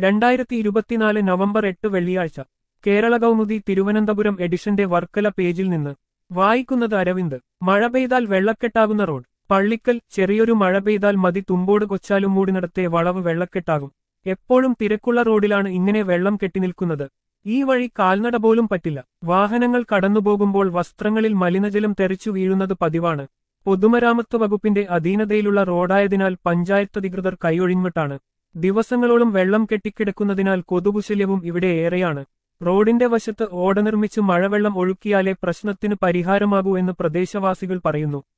രണ്ടായിരത്തി ഇരുപത്തിനാല് നവംബർ എട്ട് വെള്ളിയാഴ്ച കേരള കൗമുദി തിരുവനന്തപുരം എഡിഷന്റെ വർക്കല പേജിൽ നിന്ന് വായിക്കുന്നത് അരവിന്ദ് മഴ പെയ്താൽ വെള്ളക്കെട്ടാകുന്ന റോഡ് പള്ളിക്കൽ ചെറിയൊരു മഴ പെയ്താൽ മതി തുമ്പോട് കൊച്ചാലും മൂടി നടത്തെ വളവ് വെള്ളക്കെട്ടാകും എപ്പോഴും തിരക്കുള്ള റോഡിലാണ് ഇങ്ങനെ വെള്ളം കെട്ടിനിൽക്കുന്നത് ഈ വഴി കാൽനട പോലും പറ്റില്ല വാഹനങ്ങൾ കടന്നുപോകുമ്പോൾ വസ്ത്രങ്ങളിൽ മലിനജലം തെറിച്ചു വീഴുന്നത് പതിവാണ് പൊതുമരാമത്ത് വകുപ്പിന്റെ അധീനതയിലുള്ള റോഡായതിനാൽ പഞ്ചായത്ത് അധികൃതർ കൈയൊഴിഞ്ഞിട്ടാണ് ദിവസങ്ങളോളം വെള്ളം കെട്ടിക്കിടക്കുന്നതിനാൽ കൊതുകുശല്യവും ഇവിടെ ഏറെയാണ് റോഡിന്റെ വശത്ത് ഓട നിർമ്മിച്ച് മഴവെള്ളം ഒഴുക്കിയാലേ പ്രശ്നത്തിന് പരിഹാരമാകൂ എന്ന് പ്രദേശവാസികൾ പറയുന്നു